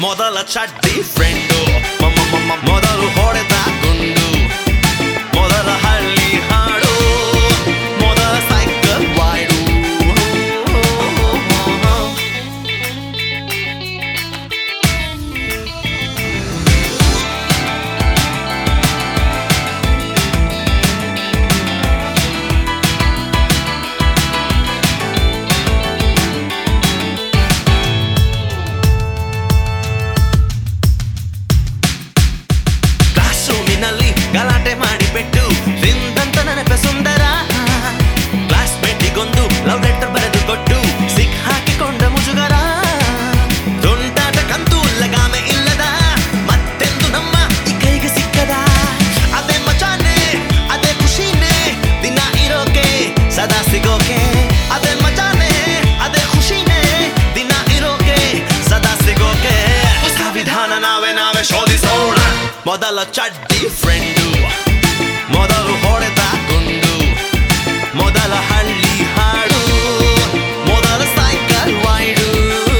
ಮೊದಲ ಚಡ್ಡಿ ಫ್ರೆಂಡು ಮೊದಲು ಹೊಡೆದ ಗುಂಡು ಮೊದಲ ಹಳ್ಳಿ ಹಾಡು ಮೊದಲ ಸೈಕಲ್ ವಾಯ್ಡು ಕ್ಲಾಸ್ ರೂಮಿನಲ್ಲಿ ಗಲಾಟೆ ಮಾಡಿಬಿಟ್ಟು ರಿಂದಂತ ನೆನಪೆ ಸುಂದರ ಕ್ಲಾಸ್ ಮೇಟಿಗೊಂದು ಲವ್ ಲೆಟರ್ ಬರೆದು ಕೊಟ್ಟು ಸಿಕ್ ಹಾಕಿಕೊಂಡ ಮುಜುಗರ ತುಂಟಾಟಕ್ಕಂತೂ ಲಗಾಮೆ ಇಲ್ಲದ ಮತ್ತೆಂದು ನಮ್ಮ ಈ ಕೈಗೆ ಸಿಕ್ಕದ ಅದೇ ಮಜಾನೆ ಅದೇ ಖುಷಿನೇ ದಿನ ಇರೋಕೆ ಸದಾ ಸಿಗೋಕೆ ಅದೇ ಮಜಾನೆ ಅದೇ ಖುಷಿನೇ ದಿನ ಇರೋಕೆ ಸದಾ ಸಿಗೋಕೆ ಹೊಸ ವಿಧಾನ ನಾವೇ ನಾವೇ ಶೋಧಿಸೋಣ ಮೊದಲ ಚಡ್ಡಿ ಫ್ರೆಂಡು ಮೊದಲು ಹೊಡೆದ ಗುಂಡು ಮೊದಲ ಹಳ್ಳಿ ಹಾಡು ಮೊದಲ ಸೈಕಲ್ ವೈಡು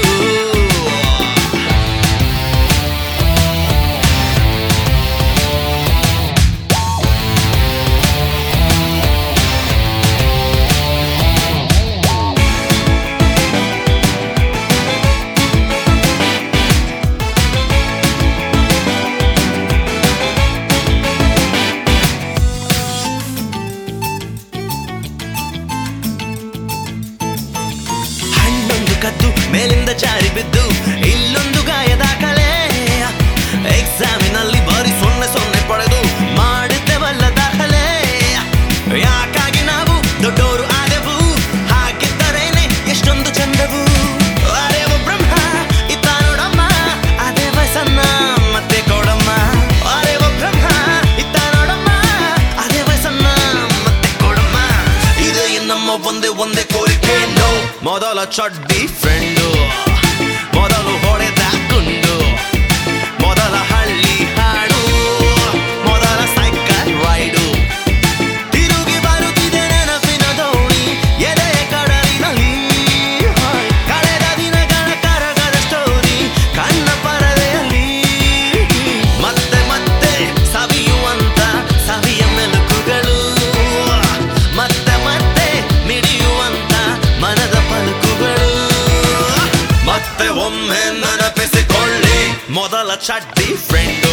ಹಣ್ಣೊಂದು ಕದ್ದು ಮೇಲಿಂದ ಜಾರಿ ಬಿದ್ದು ಇಲ್ಲೊಂದು ಗಾಯ ದಾಖಲೆ ಎಕ್ಸಾಮಿನಲ್ಲಿ ಬರೀ ಸೊನ್ನೆ ಸೊನ್ನೆ ಪಡೆದು ಮಾಡಿದ್ದೆವಲ್ಲ ದಾಖಲೆ ಯಾಕಾಗಿ ನಾವು ದೊಡ್ಡೋರು ಆದೆವು ಹಾಗಿದ್ದರೇನೆ ಎಷ್ಟೊಂದು ಚಂದವು ಅರೆ ಓ ಬ್ರಹ್ಮ ಇತ್ತ ನೋಡಮ್ಮ ಅದೇ ವಯಸ್ಸನ್ನ ಮತ್ತೆ ಕೊಡಮ್ಮ ಅರೆ ಓ ಬ್ರಹ್ಮ ಇತ್ತ ನೋಡಮ್ಮ ಅದೇ ವಯಸ್ಸನ್ನ ಮತ್ತೆ ಕೊಡಮ್ಮ ಇದೆ ನಮ್ಮ ಒಂದೇ ಒಂದೇ ಕೋರಿಕೆ ನೋ ಮೊದಲ ಚಡ್ಡಿ ಫ್ರೆಂಡು ಮೊದಲು ಹೊಡೆದ ಗುಂಡು ಮೊದಲ ಹಳ್ಳಿ ಹಾಡು ಮೊದಲ ಸೈಕಲ್ ರೈಡು ತಿರುಗಿ ಬರುತ್ತಿದೆ ನೆನಪಿನ ದೋಣಿ ಎದೆ ಕಡಲಿನಲ್ಲಿ ಹಾಯ್. ಕಳೆದ ದಿನಗಳ ಕರಗದ ಸ್ಟೋರಿ ಕಣ್ಣ ಪರದೆಯಲ್ಲಿ ಮತ್ತೆ ಮತ್ತೆ ಸವಿಯುವಂತ ಸವಿಯ ಮೆಲುಕುಗಳು ಮತ್ತೆ ಮತ್ತೆ ಮಿಡಿಯುವಂತ ಮನದ ಪಲುಕುಗಳು ಮತ್ತೆ ಒಮ್ಮೆ ನೆನಪಿಸಿಕೊಳ್ಳಿ ಮೊದಲ ಚಡ್ಡಿ ಫ್ರೆಂಡು